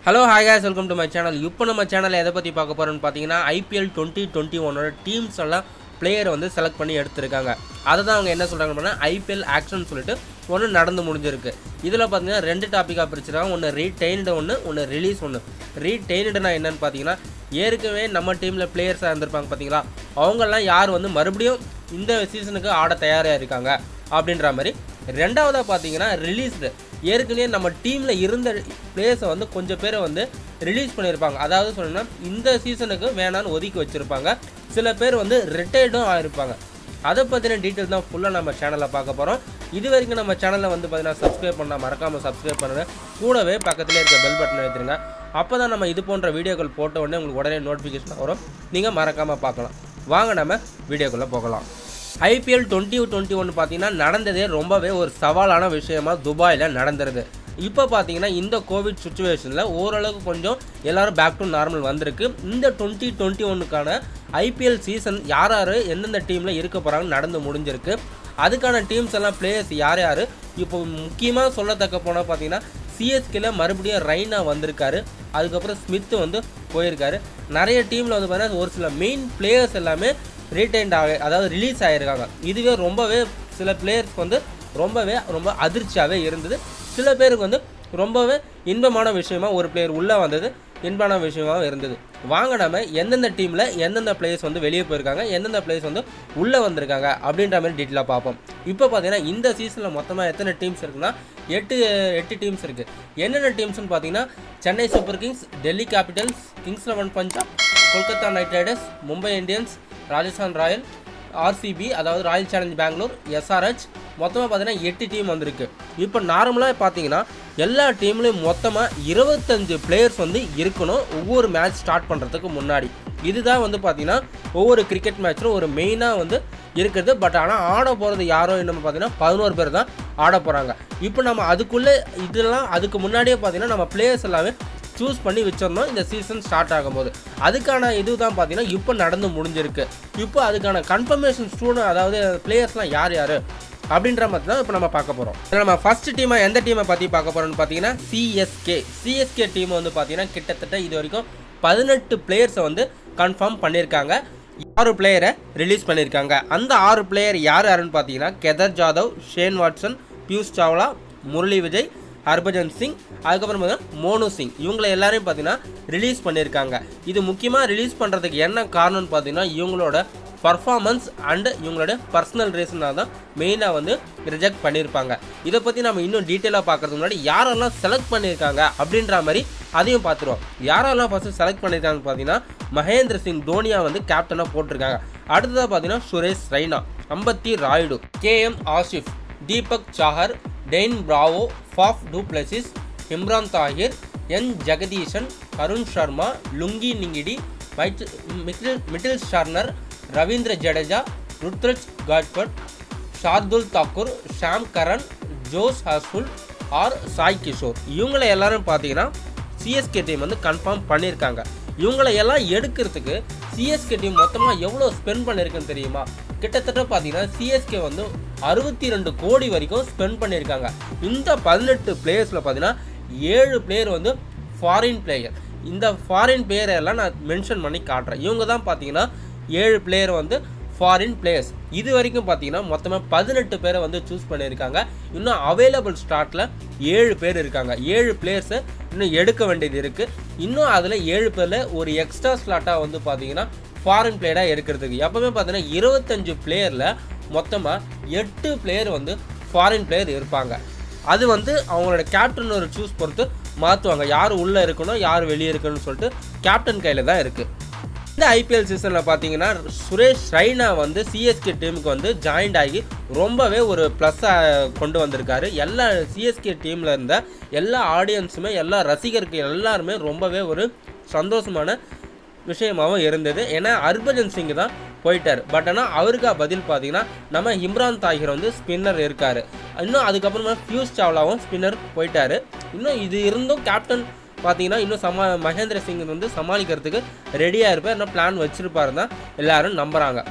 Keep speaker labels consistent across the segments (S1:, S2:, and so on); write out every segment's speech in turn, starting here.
S1: hello hi guys welcome to my channel இப்போ நம்ம சேனலில் எதை பற்றி பார்க்க போகிறோம்னு பார்த்தீங்கன்னா ஐபிஎல் டுவெண்ட்டி டுவெண்ட்டி ஒன்னோட டீம்ஸ் எல்லாம் பிளேயரை வந்து செலக்ட் பண்ணி எடுத்திருக்காங்க அதை தான் அவங்க என்ன சொல்கிறாங்க அப்படின்னா ஐபிஎல் ஆக்ஷன் சொல்லிட்டு ஒன்று நடந்து முடிஞ்சிருக்கு இதில் பார்த்தீங்கன்னா ரெண்டு டாப்பிக்காக பிரிச்சிருக்காங்க ஒன்று ரீடெயின்டு ஒன்று ஒன்று ரிலீஸ் ஒன்று ரீடெயின்டுனா என்னன்னு பார்த்தீங்கன்னா ஏற்கனவே நம்ம டீமில் பிளேயர்ஸாக இருந்திருப்பாங்க பார்த்தீங்களா அவங்கெல்லாம் யார் வந்து மறுபடியும் இந்த சீசனுக்கு ஆட தயாராக இருக்காங்க அப்படின்ற மாதிரி ரெண்டாவதாக பார்த்தீங்கன்னா ரிலீஸ்டு ஏற்கனவே நம்ம டீமில் இருந்த பிளேயர்ஸை வந்து கொஞ்சம் பேரை வந்து ரிலீஸ் பண்ணியிருப்பாங்க அதாவது சொல்லணும்னா இந்த சீசனுக்கு வேணான்னு ஒதுக்கி வச்சுருப்பாங்க சில பேர் வந்து ரிட்டையர்டும் ஆகிருப்பாங்க அதை பற்றின டீட்டெயில் தான் ஃபுல்லாக நம்ம சேனலில் பார்க்க போகிறோம் இது வரைக்கும் நம்ம சேனலில் வந்து பார்த்தீங்கன்னா சப்ஸ்கிரைப் பண்ணால் மறக்காமல் சப்ஸ்கிரைப் பண்ணுங்கள் கூடவே பக்கத்துலேயே இருக்க பெல் பட்டன் எடுத்துருங்க அப்போ தான் நம்ம இது போன்ற வீடியோக்கள் போட்ட உடனே உங்களுக்கு உடனே நோட்டிஃபிகேஷன் வரும் நீங்கள் மறக்காமல் பார்க்கலாம் வாங்க நம்ம வீடியோக்குள்ளே போகலாம் ஐபிஎல் டுவெண்ட்டி டுவெண்ட்டி ஒன்று பார்த்தீங்கன்னா நடந்ததே ரொம்பவே ஒரு சவாலான விஷயமா துபாயில் நடந்துருது இப்போ பார்த்தீங்கன்னா இந்த கோவிட் சுச்சுவேஷனில் ஓரளவுக்கு கொஞ்சம் எல்லாரும் பேக் டு நார்மல் வந்திருக்கு இந்த டுவெண்ட்டி டுவெண்ட்டி ஒன்றுக்கான ஐபிஎல் சீசன் யார் யார் எந்தெந்த டீமில் இருக்க போகிறாங்கன்னு நடந்து முடிஞ்சிருக்கு அதுக்கான டீம்ஸ் எல்லாம் பிளேயர்ஸ் யார் யார் இப்போ முக்கியமாக சொல்லத்தக்க போனால் பார்த்தீங்கன்னா சிஎஸ்கேல மறுபடியும் ரெய்னா வந்திருக்காரு அதுக்கப்புறம் ஸ்மித் வந்து போயிருக்காரு நிறைய டீமில் வந்து பார்த்தீங்கன்னா ஒரு சில மெயின் பிளேயர்ஸ் எல்லாமே ரீடைன்ட் ஆக அதாவது ரிலீஸ் ஆகிருக்காங்க இதுவே ரொம்பவே சில பிளேயர்ஸ்க்கு வந்து ரொம்பவே ரொம்ப அதிர்ச்சியாகவே இருந்தது சில பேருக்கு வந்து ரொம்பவே இன்பமான விஷயமா ஒரு பிளேயர் உள்ளே வந்தது இன்பமான விஷயமாகவும் இருந்தது வாங்க நம்ம எந்தெந்த டீமில் எந்தெந்த பிளேயர்ஸ் வந்து வெளியே போயிருக்காங்க எந்தெந்த பிளேயர்ஸ் வந்து உள்ளே வந்திருக்காங்க அப்படின்ற மாதிரி டீட்டெயிலாக பார்ப்போம் இப்போ பார்த்தீங்கன்னா இந்த சீசனில் மொத்தமாக எத்தனை டீம்ஸ் இருக்குன்னா எட்டு எட்டு டீம்ஸ் இருக்குது என்னென்ன டீம்ஸ்னு பார்த்தீங்கன்னா Chennai super kings Delhi capitals kings eleven Punjab Kolkata knight riders Mumbai Indians Rajasthan royal RCB அதாவது ராயல் சேலஞ்ச் பெங்களூர் எஸ்ஆர்ஹெச் மொத்தமாக பார்த்தீங்கன்னா எட்டு டீம் வந்திருக்கு இப்போ நார்மலாக பார்த்தீங்கன்னா எல்லா டீம்லேயும் மொத்தமாக இருபத்தஞ்சு பிளேயர்ஸ் வந்து இருக்கணும் ஒவ்வொரு மேட்ச் ஸ்டார்ட் பண்ணுறதுக்கு முன்னாடி இதுதான் வந்து பார்த்தீங்கன்னா ஒவ்வொரு கிரிக்கெட் மேட்ச்சிலும் ஒரு மெயினாக வந்து இருக்குது பட் ஆனால் ஆட போகிறது யாரோ என்னமோ பார்த்தீங்கன்னா பதினோரு பேர் தான் ஆட போகிறாங்க இப்போ நம்ம அதுக்குள்ளே இதெல்லாம் அதுக்கு முன்னாடியே பார்த்தீங்கன்னா நம்ம பிளேயர்ஸ் எல்லாமே சூஸ் பண்ணி வச்சிருந்தோம் இந்த சீசன் ஸ்டார்ட் ஆகும்போது அதுக்கான இது தான் பார்த்தீங்கன்னா இப்போ நடந்து முடிஞ்சிருக்கு இப்போ அதுக்கான கன்ஃபர்மேஷன் ஸ்டூடெண்ட் அதாவது பிளேயர்ஸ்லாம் யார் யார் அப்படின்ற மாதிரி தான் இப்போ நம்ம பார்க்க போகிறோம் நம்ம ஃபர்ஸ்ட் டீமை எந்த டீமை பற்றி பார்க்க போகிறோம்னு பார்த்தீங்கன்னா சிஎஸ்கே சிஎஸ்கே டீம் வந்து பார்த்தீங்கன்னா கிட்டத்தட்ட இது வரைக்கும் பதினெட்டு பிளேயர்ஸை வந்து கன்ஃபார்ம் பண்ணியிருக்காங்க ஆறு பிளேயரை ரிலீஸ் பண்ணியிருக்காங்க அந்த ஆறு பிளேயர் யார் யாருன்னு பார்த்தீங்கன்னா கெதர் ஜாதவ் ஷேன் வாட்சன் பியூஷ் சாவ்லா முரளி விஜய் ஹர்பஜன் சிங் அதுக்கப்புறம் பார்த்தீங்கன்னா மோனு சிங் இவங்களை எல்லாரையும் பார்த்தீங்கன்னா ரிலீஸ் பண்ணியிருக்காங்க இது முக்கியமாக ரிலீஸ் பண்ணுறதுக்கு என்ன காரணம்னு பார்த்தீங்கன்னா இவங்களோட பர்ஃபார்மன்ஸ் அண்டு இவங்களோட பர்சனல் ரீசனாக தான் மெயினாக வந்து ரிஜெக்ட் பண்ணியிருப்பாங்க இதை பற்றி நம்ம இன்னும் டீட்டெயிலாக பார்க்கறதுக்கு முன்னாடி யாரெல்லாம் செலக்ட் பண்ணியிருக்காங்க அப்படின்ற மாதிரி அதையும் பார்த்துருவோம் யாரெல்லாம் ஃபஸ்ட்டு செலக்ட் பண்ணியிருக்காங்கன்னு பார்த்தீங்கன்னா மகேந்திர சிங் தோனியா வந்து கேப்டனாக போட்டிருக்காங்க அடுத்ததாக பார்த்தீங்கன்னா Suresh Raina Ambati Rayudu KM Asif Deepak Chahar Dwayne Bravo Faf du Plessis Imran Tahir N Jagadeesan Arun Sharma Lungi Ngidi மைட் Mitchell Mitchell Santner Ravindra Jadeja Ruturaj Gaikwad Shardul Thakur Sam Curran Josh ஹாஸ்புல் ஆர் சாய் கிஷோர் இவங்களை எல்லாரும் பார்த்தீங்கன்னா சிஎஸ்கே டீம் வந்து கன்ஃபார்ம் பண்ணியிருக்காங்க இவங்களை எல்லாம் எடுக்கிறதுக்கு சிஎஸ்கே டீம் மொத்தமாக எவ்வளோ ஸ்பெண்ட் பண்ணியிருக்குன்னு தெரியுமா கிட்டத்தட்ட பார்த்தீங்கன்னா சிஎஸ்கே வந்து அறுபத்தி ரெண்டு கோடி வரைக்கும் ஸ்பெண்ட் பண்ணியிருக்காங்க இந்த பதினெட்டு பிளேயர்ஸில் பார்த்தீங்கன்னா ஏழு பிளேயர் வந்து ஃபாரின் பிளேயர் இந்த ஃபாரின் பிளேயரை எல்லாம் நான் மென்ஷன் பண்ணி காட்டுறேன் இவங்க தான் பார்த்தீங்கன்னா ஏழு பிளேயர் வந்து ஃபாரின் பிளேயர்ஸ் இது வரைக்கும் பார்த்தீங்கன்னா மொத்தமாக பதினெட்டு பேரை வந்து சூஸ் பண்ணியிருக்காங்க இன்னும் அவைலபிள் ஸ்டார்ட்டில் ஏழு பேர் இருக்காங்க ஏழு பிளேயர்ஸை இன்னும் எடுக்க வேண்டியது இருக்குது இன்னும் அதில் ஏழு பேரில் ஒரு எக்ஸ்ட்ரா ஸ்லாட்டாக வந்து பார்த்தீங்கன்னா ஃபாரின் பிளேயராக இருக்கிறதுக்கு எப்போவுமே பார்த்தீங்கன்னா இருபத்தஞ்சு பிளேயரில் மொத்தமாக எட்டு பிளேயர் வந்து ஃபாரின் பிளேயர் இருப்பாங்க அது வந்து அவங்களோட கேப்டன் ஒரு சூஸ் பொறுத்து மாற்றுவாங்க யார் உள்ளே இருக்கணும் யார் வெளியே இருக்கணும்னு சொல்லிட்டு கேப்டன் கையில் தான் இருக்குது இந்த ஐபிஎல் சீசனில் பார்த்தீங்கன்னா சுரேஷ் ரெய்னா வந்து சிஎஸ்கே டீமுக்கு வந்து ஜாயின்ட் ஆகி ரொம்பவே ஒரு ப்ளஸ்ஸாக கொண்டு வந்திருக்காரு எல்லா சிஎஸ்கே டீமில் இருந்த எல்லா ஆடியன்ஸுமே எல்லா ரசிகர்கள் எல்லாருமே ரொம்பவே ஒரு சந்தோஷமான விஷயமாகவும் இருந்தது ஏன்னா ஹர்பஜன் சிங் தான் போயிட்டார் பட் ஆனால் அவருக்கா பதில் பார்த்தீங்கன்னா நம்ம இம்ரான் தாகிர் வந்து ஸ்பின்னர் இருக்கார் இன்னும் அதுக்கப்புறமா பியூஷ் சாவ்லாவும் ஸ்பின்னர் போயிட்டாரு இன்னும் இது இருந்தும் கேப்டன் பார்த்தீங்கன்னா இன்னும் சமா மகேந்திர சிங் வந்து சமாளிக்கிறதுக்கு ரெடியாக இருப்பார் இன்னும் பிளான் வச்சிருப்பாரு தான் எல்லாரும் நம்புகிறாங்க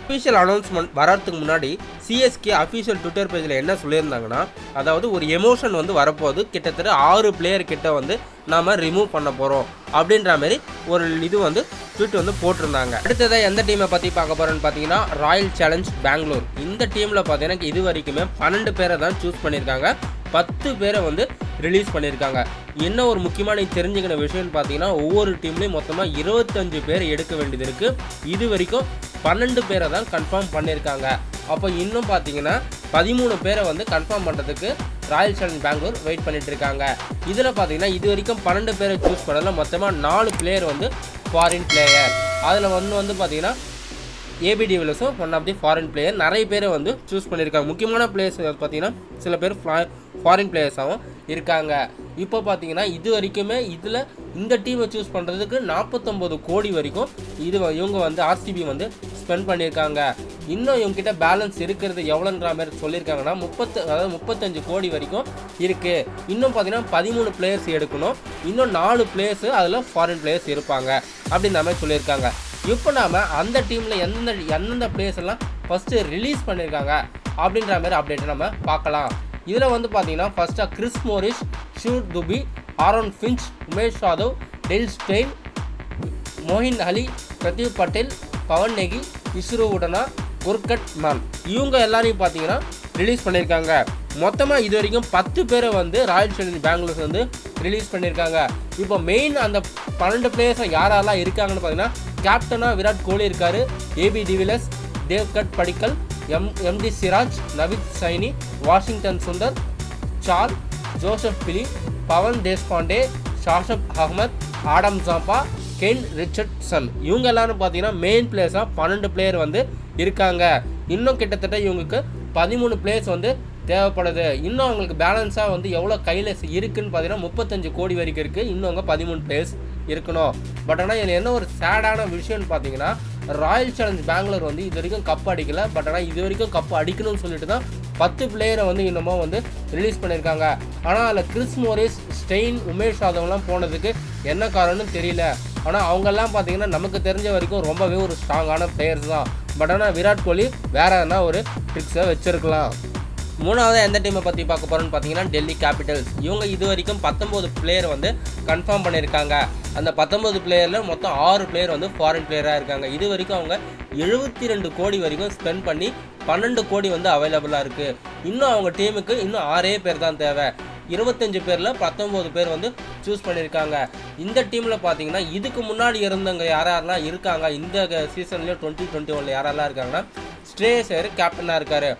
S1: அஃபிஷியல் அனௌன்ஸ்மெண்ட் வரதுக்கு முன்னாடி சிஎஸ்கே அஃபிஷியல் ட்விட்டர் பேஜில் என்ன சொல்லியிருந்தாங்கன்னா அதாவது ஒரு எமோஷன் வந்து வரப்போகுது கிட்டத்தட்ட ஆறு பிளேயர் கிட்ட வந்து நாம ரிமூவ் பண்ண போகிறோம் அப்படின்ற மாதிரி ஒரு இது வந்து ட்வீட் வந்து போட்டிருந்தாங்க அடுத்ததாக எந்த டீமை பற்றி பார்க்க போகிறோன்னு பார்த்தீங்கன்னா ராயல் சேலஞ்ச் பெங்களூர் இந்த டீமில் பார்த்தீங்கன்னா இது வரைக்குமே பன்னெண்டு பேரை தான் சூஸ் பண்ணியிருக்காங்க பத்து பேரை வந்து ரிலீஸ் பண்ணியிருக்காங்க என்ன ஒரு முக்கியமான தெரிஞ்சுக்கின விஷயம்னு பார்த்தீங்கன்னா ஒவ்வொரு டீம்லேயும் மொத்தமாக இருபத்தஞ்சு பேர் எடுக்க வேண்டியது இருக்குது இது வரைக்கும் பன்னெண்டு பேரை தான் கன்ஃபார்ம் பண்ணியிருக்காங்க அப்போ இன்னும் பார்த்தீங்கன்னா பதிமூணு பேரை வந்து கன்ஃபார்ம் பண்ணுறதுக்கு ராயல் சேலஞ்ச் பெங்களூர் வெயிட் பண்ணிட்டு இருக்காங்க இதில் பார்த்தீங்கன்னா இது வரைக்கும் பன்னெண்டு பேரை சூஸ் பண்ணல மொத்தமாக நாலு பிளேயர் வந்து ஃபாரின் பிளேயர் அதில் வந்து வந்து பார்த்தீங்கன்னா ஏபி டிவிலஸும் one of the foreign player நிறைய பேரை வந்து சூஸ் பண்ணியிருக்காங்க முக்கியமான பிளேயர்ஸ் பார்த்தீங்கன்னா சில பேர் ஃபாரின் பிளேயர்ஸாகவும் இருக்காங்க இப்போ பார்த்தீங்கன்னா இது வரைக்குமே இதில் இந்த டீமை சூஸ் பண்ணுறதுக்கு நாற்பத்தொம்போது கோடி வரைக்கும் இது வ- இவங்க வந்து ஆர்சிபி வந்து ஸ்பெண்ட் பண்ணியிருக்காங்க இன்னும் இவங்ககிட்ட பேலன்ஸ் இருக்கிறது எவ்வளோன்ற மாதிரி சொல்லியிருக்காங்கன்னா முப்பத்து அதாவது முப்பத்தஞ்சு கோடி வரைக்கும் இருக்குது இன்னும் பார்த்தீங்கன்னா பதிமூணு பிளேயர்ஸ் எடுக்கணும் இன்னும் நாலு பிளேயர்ஸ் அதில் ஃபாரின் பிளேயர்ஸ் இருப்பாங்க அப்படின்ற மாதிரி சொல்லியிருக்காங்க இப்போ நாம அந்த டீமில் எந்தெந்த எந்தெந்த பிளேயர்ஸ் எல்லாம் ஃபஸ்ட்டு ரிலீஸ் பண்ணியிருக்காங்க அப்படின்ற மாதிரி அப்டேட்டை நம்ம பார்க்கலாம் இதில் வந்து பார்த்தீங்கன்னா ஃபஸ்ட்டாக கிறிஸ் மோரிஸ் ஷூட் Dube Aaron Finch Umesh Yadav Dale Steyn Moeen Ali Pradeep Patel Pawan Negi Isuru Udana Gurkeerat Mann இவங்க எல்லாரையும் பார்த்தீங்கன்னா ரிலீஸ் பண்ணியிருக்காங்க மொத்தமாக இது வரைக்கும் பத்து பேரை வந்து ராயல் சேலஞ்ச் பெங்களூர் வந்து ரிலீஸ் பண்ணியிருக்காங்க இப்போ மெயின் அந்த பன்னெண்டு பிளேயர்ஸ் யாரெல்லாம் இருக்காங்கன்னு பார்த்தீங்கன்னா கேப்டனாக விராட் கோலி இருக்காரு ஏபி டிவிலஸ் தேவ்கட் Padikkal M MD Siraj Navdeep Saini Washington Sundar சால் Joseph Philippe Pawan Deshpande Shahbaz Ahmed Adam Zampa Kane Richardson இவங்க எல்லாரும் பார்த்தீங்கன்னா மெயின் பிளேயர்ஸாக பன்னெண்டு பிளேயர் வந்து இருக்காங்க இன்னும் கிட்டத்தட்ட இவங்களுக்கு பதிமூணு பிளேயர்ஸ் வந்து தேவைப்படுது இன்னும் அவங்களுக்கு பேலன்ஸாக வந்து எவ்வளோ கையில் இருக்குன்னு பார்த்தீங்கன்னா முப்பத்தஞ்சு கோடி வரைக்கும் இருக்குது இன்னும் அவங்க பதிமூணு பிளேயர்ஸ் இருக்கணும் பட் ஆனால் இதில் என்ன ஒரு சேடான விஷயம்னு பார்த்தீங்கன்னா ராயல் சேலஞ்ச் பெங்களூர் வந்து இது வரைக்கும் கப் அடிக்கல பட் ஆனால் இது வரைக்கும் கப் அடிக்கணும்னு சொல்லிட்டு தான் பத்து பிளேயரை வந்து இன்னமும் வந்து ரிலீஸ் பண்ணியிருக்காங்க ஆனால் அதில் கிறிஸ் மோரிஸ் ஸ்டெயின் உமேஷ் யாதவ்லாம் போனதுக்கு என்ன காரணம்னு தெரியல ஆனால் அவங்கெல்லாம் பார்த்தீங்கன்னா நமக்கு தெரிஞ்ச வரைக்கும் ரொம்பவே ஒரு ஸ்ட்ராங்கான பிளேயர்ஸ் தான் பட் ஆனால் விராட் கோலி வேற எதனா ஒரு ட்ரிக்ஸை வச்சிருக்கலாம் மூணாவது எந்த டீமை பற்றி பார்க்க போகிறோம்னு பார்த்தீங்கன்னா டெல்லி கேபிட்டல்ஸ் இவங்க இது வரைக்கும் பத்தொம்போது பிளேயர் வந்து கன்ஃபார்ம் பண்ணியிருக்காங்க அந்த பத்தொம்போது பிளேயரில் மொத்தம் ஆறு பிளேயர் வந்து ஃபாரின் பிளேயராக இருக்காங்க இது வரைக்கும் அவங்க எழுபத்தி ரெண்டு கோடி வரைக்கும் ஸ்பெண்ட் பண்ணி பன்னெண்டு கோடி வந்து அவைலபிளாக இருக்குது இன்னும் அவங்க டீமுக்கு இன்னும் ஆறே பேர் தான் தேவை இருபத்தஞ்சு பேரில் பத்தொம்போது பேர் வந்து சூஸ் பண்ணியிருக்காங்க இந்த டீமில் பார்த்தீங்கன்னா இதுக்கு முன்னாடி இருந்தவங்க யார் யாரெல்லாம் இருக்காங்க இந்த சீசன்லேயும் டுவெண்ட்டி டுவெண்ட்டி ஒனில் யாரெல்லாம் இருக்காங்கன்னா ஸ்ட்ரேசர் கேப்டனாக இருக்கார்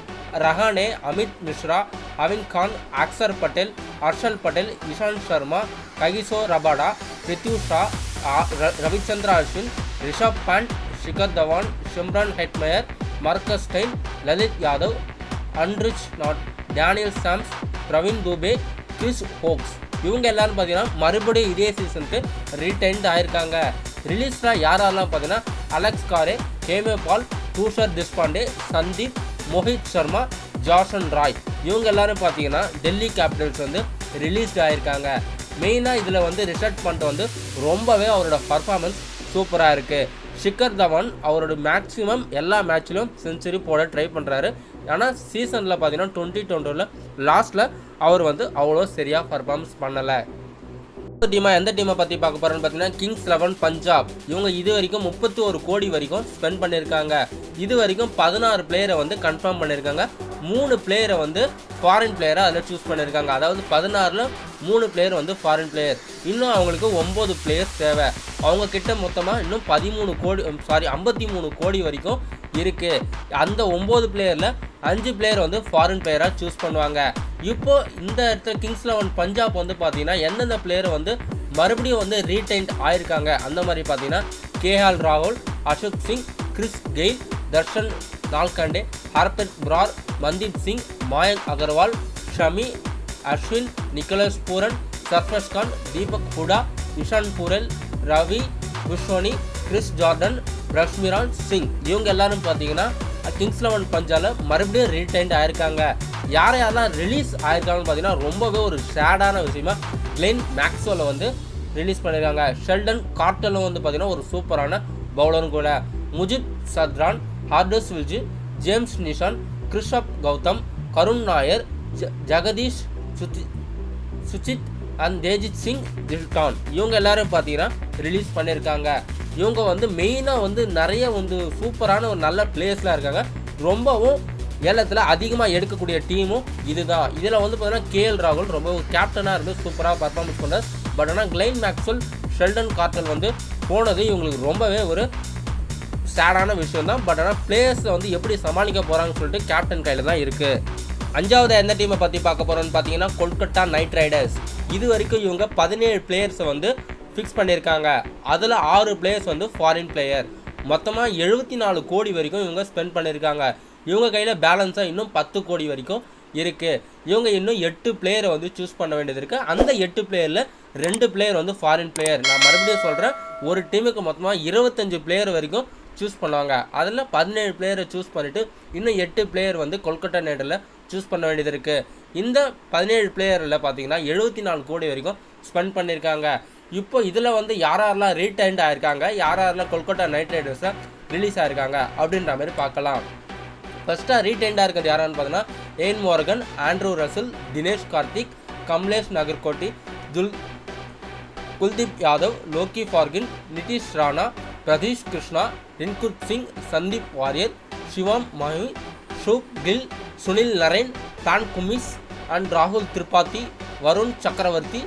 S1: ரஹானே அமித் மிஸ்ரா அவின் கான் அக்சர் பட்டேல் ஹர்ஷல் பட்டேல் இஷாந்த் சர்மா ககிசோ ரபாடா பிரித்யூ ஷா ஆ- ர- Ravichandran Ashwin Rishabh Pant Shikhar Dhawan Shimron Hetmyer Marcus Stoinis Lalit Yadav Anrich Nortje Daniel Sams Praveen Dubey Chris Woakes இவங்க எல்லாரும் பார்த்தீங்கன்னா மறுபடியும் இதே சீசனுக்கு ரீடைன்ட் ஆயிருக்காங்க ரிலீஸ்டாக யாரெல்லாம் பார்த்தீங்கன்னா அலெக்ஸ் காரே ஹேமே Paul Tushar Deshpande Sandeep Mohit Sharma Jason Roy இவங்க எல்லாரும் பார்த்தீங்கன்னா டெல்லி கேபிட்டல்ஸ் வந்து ரிலீஸ்ட் ஆயிருக்காங்க மெயினாக இதில் வந்து ரிஷர்ட் பண்ட் வந்து ரொம்பவே அவரோட பர்ஃபார்மன்ஸ் சூப்பராக இருக்குது ஷிக்கர் தவான் அவரோட மேக்ஸிமம் எல்லா மேட்ச்லையும் செஞ்சுரி போட ட்ரை பண்ணுறாரு ஆனால் சீசனில் பார்த்தீங்கன்னா டுவெண்ட்டி டுவெண்ட்டியில் லாஸ்ட்டில் அவர் வந்து அவ்வளோ சரியாக பர்ஃபார்மன்ஸ் பண்ணலை டீமா எந்த டீமை பற்றி பார்க்க போகிறோன்னு பார்த்தீங்கன்னா கிங்ஸ் லெவன் பஞ்சாப் இவங்க இது வரைக்கும் முப்பத்தி ஒரு கோடி வரைக்கும் ஸ்பெண்ட் பண்ணியிருக்காங்க இது வரைக்கும் பதினாறு பிளேயரை வந்து கன்ஃபார்ம் பண்ணியிருக்காங்க மூணு பிளேயரை வந்து ஃபாரின் பிளேயரை அதில் சூஸ் பண்ணியிருக்காங்க அதாவது பதினாறில் மூணு பிளேயர் வந்து ஃபாரின் பிளேயர் இன்னும் அவங்களுக்கு ஒம்பது பிளேயர்ஸ் தேவை அவங்க கிட்ட மொத்தமாக இன்னும் பதிமூணு கோடி சாரி ஐம்பத்தி மூணு கோடி வரைக்கும் இருக்கு அந்த ஒம்பது பிளேயரில் அஞ்சு பிளேயர் வந்து ஃபாரின் பிளேயராக சூஸ் பண்ணுவாங்க இப்போ இந்த இடத்துல கிங்ஸ் லெவன் பஞ்சாப் வந்து பார்த்தீங்கன்னா எந்தெந்த பிளேயர் வந்து மறுபடியும் வந்து ரீடைன்ட் ஆயிருக்காங்க அந்த மாதிரி பார்த்தீங்கன்னா கேஎல் ராகுல் Ashok Singh Chris Gayle Darshan Nalkande Harpreet Brar Mandeep Singh Mayank Agarwal Shami Ashwin Nicholas Pooran Sarfaraz Khan Deepak Hooda Ishan Porel Ravi Bishnoi Chris Jordan ரஷ்மிரான் சிங் இவங்க எல்லாரும் பார்த்தீங்கன்னா கிங்ஸ் லெவன் பஞ்சால மறுபடியும் ரீடைன்ட் ஆயிருக்காங்க யார் யாரெல்லாம் ரிலீஸ் ஆயிருக்காங்கன்னு பார்த்தீங்கன்னா ரொம்பவே ஒரு சேடான விஷயமா கிளென் மேக்ஸ்வெல்லை வந்து ரிலீஸ் பண்ணியிருக்காங்க ஷெல்டன் கார்டலும் வந்து பார்த்தீங்கன்னா ஒரு சூப்பரான பவுலரும் கூட Mujeeb Zadran Hardus Viljoen James Neesham Krishnappa Gowtham Karun Nair ஜ- ஜெகதீஷ் சுத்தி சுச்சித் அண்ட் தேஜித் சிங் தில்டான் இவங்க எல்லாரும் பார்த்தீங்கன்னா ரிலீஸ் பண்ணியிருக்காங்க இவங்க வந்து மெயினாக வந்து நிறைய வந்து சூப்பரான ஒரு நல்ல பிளேயர்ஸ்லாம் இருக்காங்க ரொம்பவும் ஏலத்தில் அதிகமாக எடுக்கக்கூடிய டீமும் இதுதான் இதில் வந்து பார்த்தீங்கன்னா கேஎல் ராகுல் ரொம்ப கேப்டனாக இருந்து சூப்பராக பர்ஃபார்மன்ஸ் பண்ணார் பட் ஆனால் கிளைன் மேக்ஸ்வெல் ஷெல்டன் கார்டல் வந்து போனது இவங்களுக்கு ரொம்பவே ஒரு சேடான விஷயம் தான் பட் ஆனால் பிளேயர்ஸை வந்து எப்படி சமாளிக்க போகிறாங்கன்னு சொல்லிட்டு கேப்டன் கையில் தான் இருக்குது அஞ்சாவது எந்த டீமை பற்றி பார்க்க போகிறோம்னு பார்த்தீங்கன்னா கொல்கத்தா நைட் ரைடர்ஸ் இது வரைக்கும் இவங்க பதினேழு பிளேயர்ஸை வந்து ஃபிக்ஸ் பண்ணியிருக்காங்க அதில் ஆறு பிளேயர்ஸ் வந்து ஃபாரின் பிளேயர் மொத்தமாக எழுபத்தி நாலு கோடி வரைக்கும் இவங்க ஸ்பெண்ட் பண்ணியிருக்காங்க இவங்க கையில் பேலன்ஸாக இன்னும் பத்து கோடி வரைக்கும் இருக்குது இவங்க இன்னும் எட்டு பிளேயரை வந்து சூஸ் பண்ண வேண்டியது இருக்குது அந்த எட்டு பிளேயரில் ரெண்டு பிளேயர் வந்து ஃபாரின் பிளேயர் நான் மறுபடியும் சொல்கிறேன் ஒரு டீமுக்கு மொத்தமாக இருபத்தஞ்சு பிளேயர் வரைக்கும் சூஸ் பண்ணுவாங்க அதில் பதினேழு பிளேயரை சூஸ் பண்ணிவிட்டு இன்னும் எட்டு பிளேயர் வந்து கொல்கத்தா நைட்டில் சூஸ் பண்ண வேண்டியது இருக்குது இந்த பதினேழு பிளேயரில் பார்த்தீங்கன்னா எழுபத்தி நாலு கோடி வரைக்கும் ஸ்பெண்ட் பண்ணியிருக்காங்க இப்போ இதில் வந்து யார் யாரெல்லாம் ரீடைன்ட் ஆயிருக்காங்க யார் யாரெல்லாம் கொல்கத்தா நைட் ரைடர்ஸில் ரிலீஸ் ஆயிருக்காங்க அப்படின்ற மாதிரி பார்க்கலாம் ஃபஸ்ட்டாக ரீடைண்டாக இருக்கிறது யாரான்னு பார்த்தீங்கன்னா Eoin Morgan Andre Russell Dinesh Karthik Kamlesh Nagarkoti துல் Kuldeep Yadav Lockie Ferguson Nitish Rana Prasidh Krishna Rinku Singh Sandeep Warrier Shivam Mavi Shubman Gill Sunil Narine Pat Cummins and ராகுல் திரிபாதி வருண் சக்கரவர்த்தி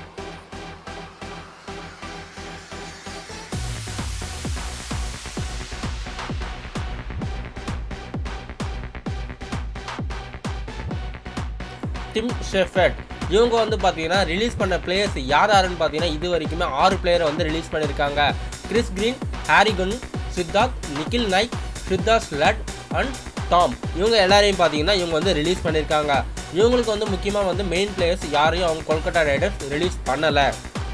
S1: டிம் ஷெஃபர்ட் இவங்க வந்து பார்த்தீங்கன்னா ரிலீஸ் பண்ண பிளேயர்ஸ் யார் யாருன்னு பார்த்தீங்கன்னா இது வரைக்குமே ஆறு பிளேயரை வந்து ரிலீஸ் பண்ணியிருக்காங்க Chris Green Harry Gurney Siddharth Nikhil Naik Siddharth Lad and Tom இவங்க எல்லாரையும் பார்த்தீங்கன்னா இவங்க வந்து ரிலீஸ் பண்ணியிருக்காங்க இவங்களுக்கு வந்து முக்கியமாக வந்து மெயின் பிளேயர்ஸ் யாரையும் அவங்க கொல்கத்தா ரைடர்ஸ் ரிலீஸ் பண்ணலை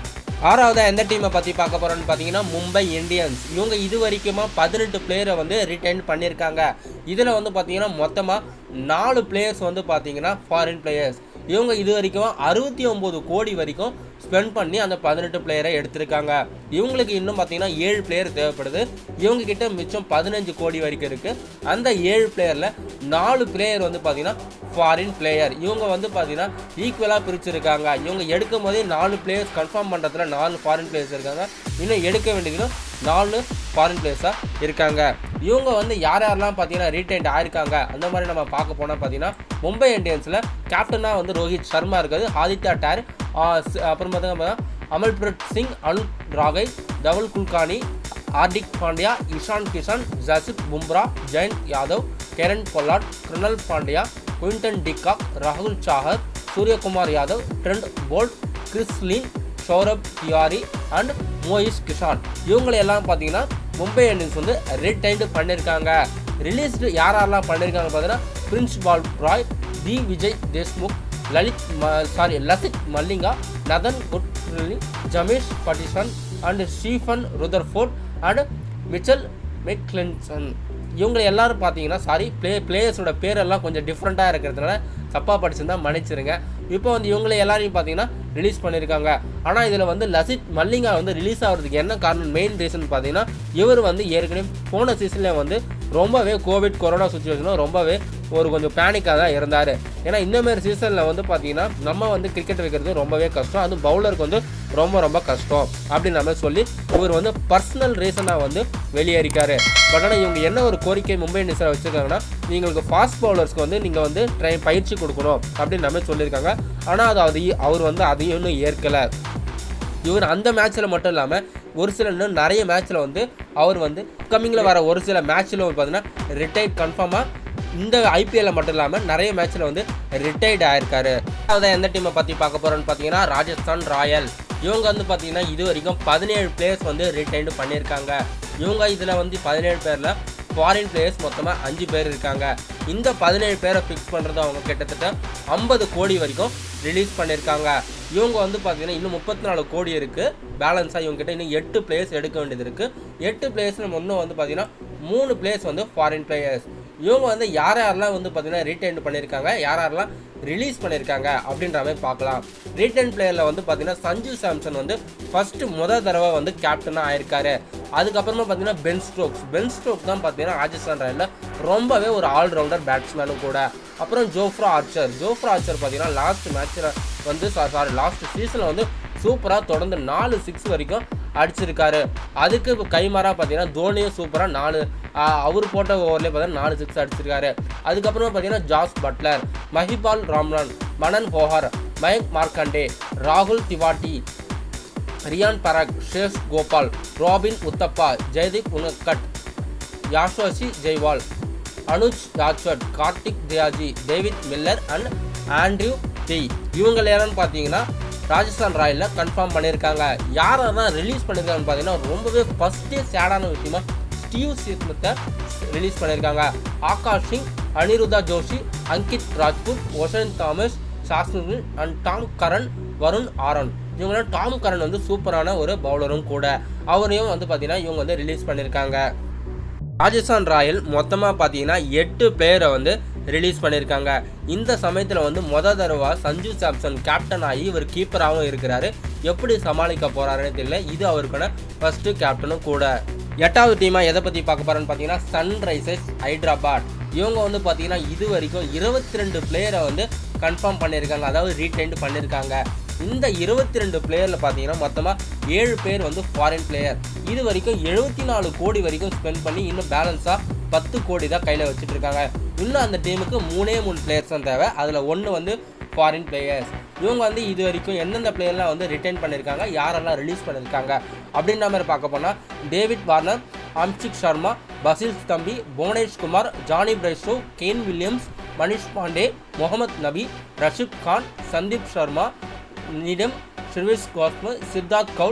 S1: ஆறாவதா எந்த டீமை பற்றி பார்க்க போகிறோன்னு பார்த்தீங்கன்னா மும்பை இந்தியன்ஸ் இவங்க இது வரைக்குமா பதினெட்டு பிளேயரை வந்து ரிட்டைன் பண்ணியிருக்காங்க இதில் வந்து பார்த்தீங்கன்னா மொத்தமாக நாலு பிளேயர்ஸ் வந்து பார்த்தீங்கன்னா ஃபாரின் பிளேயர்ஸ் இவங்க இது வரைக்கும் அறுபத்தி ஒம்பது கோடி வரைக்கும் ஸ்பெண்ட் பண்ணி அந்த பதினெட்டு பிளேயரை எடுத்திருக்காங்க இவங்களுக்கு இன்னும் பார்த்தீங்கன்னா ஏழு பிளேயர் தேவைப்படுது இவங்க கிட்ட மிச்சம் பதினஞ்சு கோடி வரைக்கும் இருக்குது அந்த ஏழு பிளேயரில் நாலு பிளேயர் வந்து பார்த்தீங்கன்னா ஃபாரின் பிளேயர் இவங்க வந்து பார்த்தீங்கன்னா ஈக்குவலாக பிரிச்சிருக்காங்க இவங்க எடுக்கும் போதே நாலு பிளேயர்ஸ் கன்ஃபார்ம் பண்ணுறதுல நாலு ஃபாரின் பிளேயர்ஸ் இருக்காங்க இன்னும் எடுக்க வேண்டியதும் நாலு ஃபாரின் பிளேயர்ஸாக இருக்காங்க இவங்க வந்து யார் யாரெல்லாம் பார்த்தீங்கன்னா ரீடைன்ட் ஆயிருக்காங்க அந்த மாதிரி நம்ம பார்க்க போனால் பார்த்தீங்கன்னா மும்பை இந்தியன்ஸில் கேப்டனாக வந்து ரோஹித் சர்மா இருக்காது ஆதித்யா டேர் அப்புறம் பார்த்தீங்கன்னா அமல்பிரத் சிங் அனுப் ராகை Dhawal Kulkarni Hardik Pandya Ishan Kishan Jasprit Bumrah Jayant Yadav Kieron Pollard Krunal Pandya Quinton de Kock ராகுல் Chahar Suryakumar Yadav Trent Boult Chris Lynn Saurabh Tiwary and Mohsin Kishan இவங்களை எல்லாம் பார்த்தீங்கன்னா மும்பை இந்தியன்ஸ் வந்து ரிட்டைன்டு பண்ணியிருக்காங்க ரிலீஸ்டு யார் யாரெல்லாம் பண்ணியிருக்காங்க பார்த்தீங்கன்னா பிரின்ஸ் பால் ராய் தி விஜய் தேஷ்முக் லலித் சாரி லசித் மல்லிங்கா நதன் குட்லி James Pattinson and Stephen Rutherford and Mitchell McClenaghan இவங்க எல்லாரும் பார்த்தீங்கன்னா சாரி ப்ளே பிளேயர்ஸோட பேரெல்லாம் கொஞ்சம் டிஃப்ரெண்ட்டாக இருக்கிறதுனால தப்பாக படிச்சிருந்தா மன்னிச்சிருங்க இப்போ வந்து இவங்களை எல்லாரையும் பார்த்தீங்கன்னா ரிலீஸ் பண்ணியிருக்காங்க ஆனால் இதில் வந்து லசித் மல்லிங்கா வந்து ரிலீஸ் ஆகிறதுக்கு என்ன காரணம் மெயின் ரீசன் பார்த்தீங்கன்னா இவர் வந்து ஏற்கனவே போன சீசனில் வந்து ரொம்பவே கோவிட் கொரோனா சுச்சுவேஷனும் ரொம்பவே ஒரு கொஞ்சம் பேனிக்காக தான் இருந்தார் ஏன்னா இந்தமாரி சீசனில் வந்து பார்த்தீங்கன்னா நம்ம வந்து கிரிக்கெட் வைக்கிறது ரொம்பவே கஷ்டம் அதுவும் பவுலருக்கு வந்து ரொம்ப ரொம்ப கஷ்டம் அப்படின்னு நம்ம சொல்லி இவர் வந்து பர்சனல் ரீசனாக வந்து வெளியேறிக்காரு பட் ஆனால் இவங்க என்ன ஒரு கோரிக்கை மும்பை இந்தியன்ஸில் வச்சுருக்காங்கன்னா நீங்களுக்கு ஃபாஸ்ட் பவுலர்ஸ்க்கு வந்து நீங்கள் வந்து ட்ரை பயிற்சி கொடுக்கணும் அப்படின்னு நம்ம சொல்லியிருக்காங்க ஆனால் அது அது அவர் வந்து அதையும் இன்னும் ஏற்கலை இவர் அந்த மேட்ச்சில் மட்டும் இல்லாமல் ஒரு சில இன்னும் நிறைய மேட்ச்சில் வந்து அவர் வந்து கம்மிங்கில் வர ஒரு சில மேட்ச்சில் பார்த்தீங்கன்னா ரிட்டையர்ட் கன்ஃபார்மாக இந்த ஐபிஎல்ல மட்டும் இல்லாமல் நிறைய மேட்ச்சில் வந்து ரிட்டையர்ட் ஆயிருக்காரு அதான் எந்த டீமை பற்றி பார்க்க போகிறோன்னு பார்த்தீங்கன்னா ராஜஸ்தான் ராயல் இவங்க வந்து பார்த்தீங்கன்னா இது வரைக்கும் பதினேழு பிளேயர்ஸ் வந்து ரிட்டைன்டு பண்ணியிருக்காங்க இவங்க இதில் வந்து பதினேழு பேரில் ஃபாரின் பிளேயர்ஸ் மொத்தமாக அஞ்சு பேர் இருக்காங்க இந்த பதினேழு பேரை ஃபிக்ஸ் பண்ணுறது அவங்க கிட்டத்தட்ட ஐம்பது கோடி வரைக்கும் ரிலீஸ் பண்ணியிருக்காங்க இவங்க வந்து பார்த்தீங்கன்னா இன்னும் முப்பத்தி நாலு கோடி இருக்குது பேலன்ஸாக இவங்க கிட்ட இன்னும் எட்டு பிளேயர்ஸ் எடுக்க வேண்டியது இருக்குது எட்டு பிளேயர்ஸ் நம்ம இன்னும் வந்து பார்த்தீங்கன்னா மூணு பிளேயர்ஸ் வந்து ஃபாரின் பிளேயர்ஸ் இவங்க வந்து யார் யாரெல்லாம் வந்து பார்த்தீங்கன்னா ரீடைன் பண்ணியிருக்காங்க யார் யாரெல்லாம் ரிலீஸ் பண்ணியிருக்காங்க அப்படின்ற மாதிரி பார்க்கலாம் ரீடைன் பிளேயரில் வந்து பார்த்தீங்கன்னா சஞ்சு சாம்சன் வந்து ஃபஸ்ட்டு முத தடவை வந்து கேப்டனாக ஆயிருக்காரு அதுக்கப்புறமா பார்த்தீங்கன்னா பென் ஸ்ட்ரோக்ஸ் பென் ஸ்ட்ரோக் தான் பார்த்தீங்கன்னா ராஜஸ்தான் ராயலில் ரொம்பவே ஒரு ஆல்ரவுண்டர் பேட்ஸ்மேனும் கூட அப்புறம் ஜோஃப்ரா ஆர்ச்சர் ஜோஃப்ரா ஆர்ச்சர் பார்த்தீங்கன்னா லாஸ்ட் மேட்ச்சில் வந்து சாரி லாஸ்ட் சீசனில் வந்து சூப்பராக தொடர்ந்து நாலு சிக்ஸ் வரைக்கும் அடிச்சிருக்காரு அதுக்கு கைமாறாக பார்த்தீங்கன்னா தோனியும் சூப்பராக நாலு ஆஹ், அவர் போட்ட ஓவர்லேயே பார்த்தீங்கன்னா நாலு சிக்ஸ் அடிச்சிருக்காரு அதுக்கப்புறமா பார்த்தீங்கன்னா ஜாஸ் பட்லர் மஹிபால் ராம்லான் மனன் ஹோஹர் மயங்க் மார்க்கண்டே ராகுல் திவாட்டி Ryan Barack ஷேஷ் Gopal robin Uthappa ஜெயதீப் உனக்கட் யாஷோசி ஜெய்வால் Anuj ராஜ்வட் Karthik தியாஜி David Miller and Andrew D இவங்க யாருன்னு பார்த்தீங்கன்னா ராஜஸ்தான் ராயலில் கன்ஃபார்ம் பண்ணியிருக்காங்க யாரெல்லாம் ரிலீஸ் பண்ணியிருக்காங்கன்னு பார்த்தீங்கன்னா ரொம்பவே ஃபஸ்ட்டே சேடான விஷயமா ஸ்டீவ் ஸ்மித்தை ரிலீஸ் பண்ணியிருக்காங்க ஆகாஷ் சிங் அனிருதா ஜோஷி அங்கித் ராஜ்புட் ஒஷன் தாமஸ் சாஸ்மின் and Tom Curran Varun Aaron இவங்களாம் டாம் கரண் வந்து சூப்பரான ஒரு பவுலரும் கூட அவரையும் வந்து பார்த்தீங்கன்னா இவங்க வந்து ரிலீஸ் பண்ணியிருக்காங்க ராஜஸ்தான் ராயல் மொத்தமாக பார்த்தீங்கன்னா எட்டு பிளேயரை வந்து ரிலீஸ் பண்ணியிருக்காங்க இந்த சமயத்தில் வந்து மொத தடவை சஞ்சு சாம்சன் கேப்டன் ஆகி இவர் கீப்பராகவும் இருக்கிறாரு எப்படி சமாளிக்க போகிறாருன்னு தெரியல இது அவருக்கான ஃபஸ்ட்டு கேப்டனும் கூட எட்டாவது டீமாக எதை பற்றி பார்க்க போகிறோன்னு பார்த்தீங்கன்னா சன்ரைசர்ஸ் ஹைதராபாத் இவங்க வந்து பார்த்தீங்கன்னா இது வரைக்கும் இருபத்தி ரெண்டு பிளேயரை வந்து கன்ஃபார்ம் பண்ணியிருக்காங்க அதாவது ரீடைன்ட் பண்ணியிருக்காங்க இந்த இருபத்தி ரெண்டு பிளேயரில் பார்த்தீங்கன்னா மொத்தமாக ஏழு பேர் வந்து ஃபாரின் பிளேயர் இது வரைக்கும் எழுபத்தி நாலு கோடி வரைக்கும் ஸ்பெண்ட் பண்ணி இன்னும் பேலன்ஸாக பத்து கோடி தான் கையில் வச்சுட்டு இருக்காங்க இன்னும் அந்த டீமுக்கு மூணே மூணு பிளேயர்ஸ் தான் தேவை அதில் ஒன்று வந்து ஃபாரின் பிளேயர்ஸ் இவங்க வந்து இது வரைக்கும் எந்தெந்த பிளேயர்லாம் வந்து ரிட்டைன் பண்ணியிருக்காங்க யாரெல்லாம் ரிலீஸ் பண்ணியிருக்காங்க அப்படின்ற மாதிரி பார்க்க போனால் டேவிட் வார்னர் அம்சிக் சர்மா பசில் தம்பி புவனேஷ் Kumar Jonny Bairstow Kane Williams Manish Pandey Mohammad Nabi Rashid Khan Sandeep Sharma நிடம் ஷிர்விஸ் கோஸ்மு Siddharth கவுல்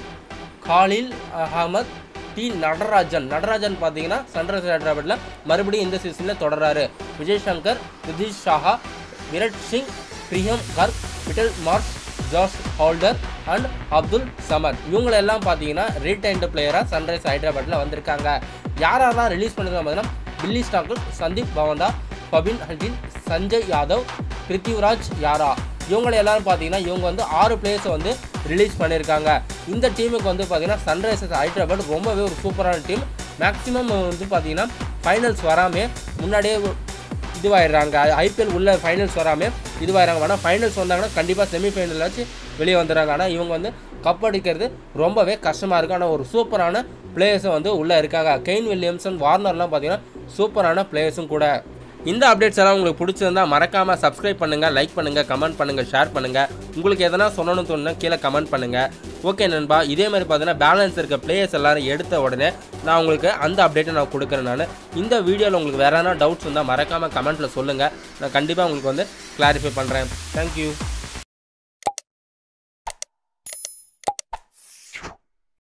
S1: காலில் அகமத் டி நடராஜன் நடராஜன் பார்த்தீங்கன்னா சன்ரைசர் ஹைதராபாத்தில் மறுபடியும் இந்த சீசனில் தொடர்றாரு விஜய் சங்கர் நிதிஷ் ஷாஹா விராட் சிங் பிரியம் கர்க் விட்டல் மார்க் Jason Holder and Abdul Samad இவங்களெல்லாம் பார்த்தீங்கன்னா ரீடைன்டு பிளேயராக சன்ரைஸ் ஹைதராபாத்தில் வந்திருக்காங்க யார் யாரெல்லாம் ரிலீஸ் பண்ணிருக்காங்க பார்த்தீங்கன்னா பில்லி ஸ்டாக்கல் சந்தீப் பவந்தா பபின் ஹகின் சஞ்சய் யாதவ் பிருத்திவிராஜ் யாரா இவங்களை எல்லாரும் பார்த்தீங்கன்னா இவங்க வந்து ஆறு பிளேயர்ஸை வந்து ரிலீஸ் பண்ணியிருக்காங்க இந்த டீமுக்கு வந்து பார்த்தீங்கன்னா சன்ரைசர்ஸ் ஹைதராபாத் ரொம்பவே ஒரு சூப்பரான டீம் மேக்ஸிமம் வந்து பார்த்தீங்கன்னா ஃபைனல்ஸ் வராமல் முன்னாடியே இதுவாயிடுறாங்க ஐபிஎல் உள்ள ஃபைனல்ஸ் வராமல் இதுவாயிடுறாங்க ஆனால் ஃபைனல்ஸ் வந்தாங்கன்னா கண்டிப்பாக செமிஃபைனல் வச்சு வெளியே வந்துடுறாங்க ஆனால் இவங்க வந்து கப் அடிக்கிறது ரொம்பவே கஷ்டமாக இருக்குது ஆனால் ஒரு சூப்பரான பிளேயர்ஸும் வந்து உள்ளே இருக்காங்க கெயின் வில்லியம்சன் வார்னர்லாம் பார்த்தீங்கன்னா சூப்பரான பிளேயர்ஸும் கூட இந்த அப்டேட்ஸ் எல்லாம் உங்களுக்கு பிடிச்சிருந்தா மறக்காமல் சப்ஸ்கிரைப் பண்ணுங்கள் லைக் பண்ணுங்கள் கமெண்ட் பண்ணுங்கள் ஷேர் பண்ணுங்கள் உங்களுக்கு எதனா சொல்லணும்னு தோணுனா கீழே கமெண்ட் பண்ணுங்கள் ஓகே நண்பா இதே மாதிரி பார்த்தீங்கன்னா பேலன்ஸ் இருக்க பிளேயர்ஸ் எல்லாரும் எடுத்த உடனே நான் உங்களுக்கு அந்த அப்டேட்டை நான் கொடுக்குறேன் நான் இந்த வீடியோவில் உங்களுக்கு வேறு எதனா டவுட்ஸ் இருந்தால் மறக்காமல் கமெண்ட்டில் சொல்லுங்கள் நான் கண்டிப்பாக உங்களுக்கு வந்து கிளாரிஃபை பண்ணுறேன் தேங்க்யூ